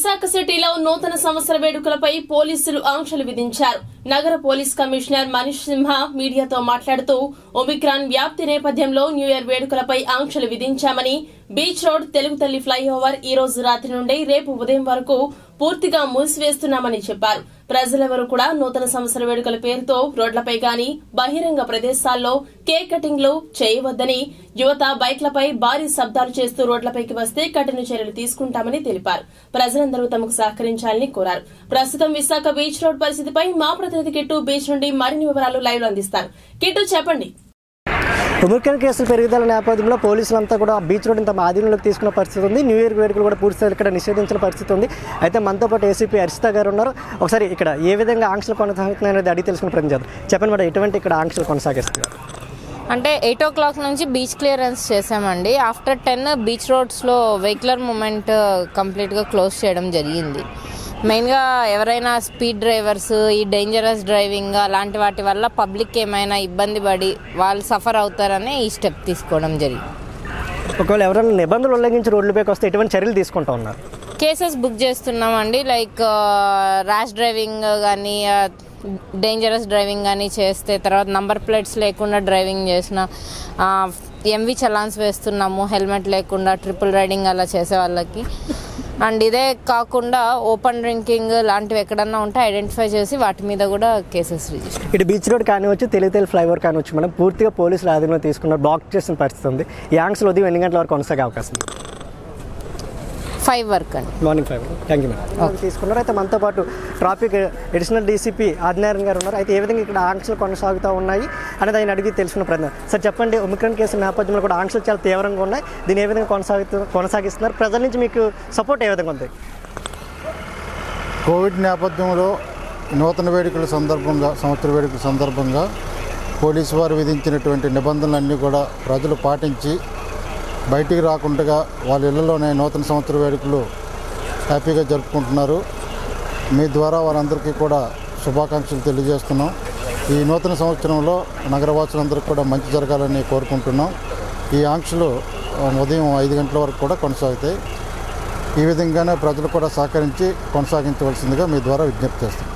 విశాఖ సిటీలో నూతన సంవత్సర వేడుకలపై పోలీసులు ఆంక్షలు విధించారు నగర పోలీస్ కమిషనర్ మనీష్ సింహ మీడియాతో మాట్లాడుతూ ఒమిక్రాన్ వ్యాప్తి నేపథ్యంలో న్యూ ఇయర్ వేడుకలపై ఆంక్షలు విధించామని బీచ్ రోడ్ తెలుగు తల్లి ఫ్లైఓవర్ ఈ రోజు రాత్రి నుండి రేపు ఉదయం వరకు పూర్తిగా మూసివేస్తున్నామని చెప్పారు ప్రజలెవరూ కూడా నూతన సంవత్సర వేడుకల పేరుతో రోడ్లపై గాని బహిరంగ ప్రదేశాల్లో కేక్ కటింగ్లు చేయవద్దని యువత బైక్లపై భారీ శబ్దాలు చేస్తూ రోడ్లపైకి వస్తే కఠిన చర్యలు తీసుకుంటామని తెలిపారు ప్రజలందరూ తమకు సహకరించాలని కోరారు ప్రస్తుతం విశాఖ బీచ్ రోడ్ పరిస్థితిపై మా ప్రతినిధి కిట్టు బీచ్ నుండి మరిన్ని వివరాలు లైవ్ లో అందిస్తారు కిట్టు చెప్పండి ఉమిర్కన్ కేసులు పెరుగుదల నేపథ్యంలో పోలీసులంతా కూడా బీచ్ రోడ్ తమ ఆధీనంలోకి తీసుకున్న పరిస్థితి ఉంది న్యూ ఇయర్ వేడుకలు కూడా పూర్తి స్థాయిలో ఇక్కడ నిషేధించిన పరిస్థితి ఉంది అయితే మనతో పాటు ఏసీపీ హర్షిత గారు ఉన్నారు ఒకసారి ఇక్కడ ఏ విధంగా ఆంక్షలు కొనసాగుతున్నాయి అనేది అడిగి తెలుసుకుని ప్రయత్నం చేద్దాం చెప్పండి మేడం ఎటువంటి ఇక్కడ ఆంక్షలు కొనసాగిస్తున్నారు అంటే ఎయిట్ ఓ క్లాక్ నుంచి బీచ్ క్లియరెన్స్ చేసామండి ఆఫ్టర్ టెన్ బీచ్ రోడ్స్లో వెహికులర్ మూమెంట్ కంప్లీట్గా క్లోజ్ చేయడం జరిగింది మెయిన్గా ఎవరైనా స్పీడ్ డ్రైవర్స్ ఈ డేంజరస్ డ్రైవింగ్ అలాంటి వాటి వల్ల పబ్లిక్ ఏమైనా ఇబ్బంది పడి వాళ్ళు సఫర్ అవుతారని ఈ స్టెప్ తీసుకోవడం జరిగింది ఒకవేళ ఎవరైనా నిబంధనలు ఉల్లంఘించి రోడ్లపైకి వస్తే ఎటువంటి చర్యలు తీసుకుంటా ఉన్నారు కేసెస్ బుక్ చేస్తున్నామండి లైక్ ర్యాష్ డ్రైవింగ్ కానీ డేంజరస్ డ్రైవింగ్ కానీ చేస్తే తర్వాత నంబర్ ప్లేట్స్ లేకుండా డ్రైవింగ్ చేసిన ఎంవి చలాన్స్ వేస్తున్నాము హెల్మెట్ లేకుండా ట్రిపుల్ రైడింగ్ అలా చేసే వాళ్ళకి అండ్ ఇదే కాకుండా ఓపెన్ డ్రింకింగ్ లాంటివి ఎక్కడన్నా ఉంటే ఐడెంటిఫై చేసి వాటి మీద కూడా కేసెస్ రిజిస్టర్ ఇటు బీచ్ రోడ్ కానివచ్చు తెలుగు తెలు ఫ్లైఓవర్ కానివచ్చు మనం పూర్తిగా పోలీసులు ఆధీనంలో తీసుకున్న బ్లాక్ చేసిన పరిస్థితి ఉంది ఈ ఆంక్షలు ఉదయం ఎన్ని గంటల వరకు కొనసాగే అవకాశం ఉంది ఫైవ్ వర్క్ అండి morning five thank you madam తీసుకున్నారు అయితే మనతో పాటు ట్రాఫిక్ అడిషనల్ డీసీపీ ఆదినారాయణ గారు ఉన్నారు అయితే ఏ విధంగా ఇక్కడ ఆంక్షలు కొనసాగుతూ ఉన్నాయి అనేది ఆయన అడిగి తెలుసుకున్న ప్రయత్నం సార్ చెప్పండి ఒమిక్రాన్ కేసు నేపథ్యంలో కూడా ఆంక్షలు చాలా తీవ్రంగా ఉన్నాయి దీన్ని ఏ విధంగా కొనసాగుతూ కొనసాగిస్తున్నారు ప్రజల నుంచి మీకు సపోర్ట్ ఏ విధంగా ఉంది కోవిడ్ నేపథ్యంలో నూతన వేడుకల సందర్భంగా సంవత్సర వేడుకల సందర్భంగా పోలీసు వారు విధించినటువంటి నిబంధనలన్నీ కూడా ప్రజలు పాటించి బయటికి రాకుండా వాళ్ళ ఇళ్లలోనే నూతన సంవత్సర వేడుకలు హ్యాపీగా జరుపుకుంటున్నారు మీ ద్వారా వారందరికీ కూడా శుభాకాంక్షలు తెలియజేస్తున్నాం ఈ నూతన సంవత్సరంలో నగరవాసులందరికీ కూడా మంచి జరగాలని కోరుకుంటున్నాం ఈ ఆంక్షలు ఆ, ఉదయం ఐదు గంటల వరకు కూడా కొనసాగుతాయి ఈ విధంగానే ప్రజలు కూడా సహకరించి కొనసాగించవలసిందిగా మీ ద్వారా విజ్ఞప్తి చేస్తున్నాం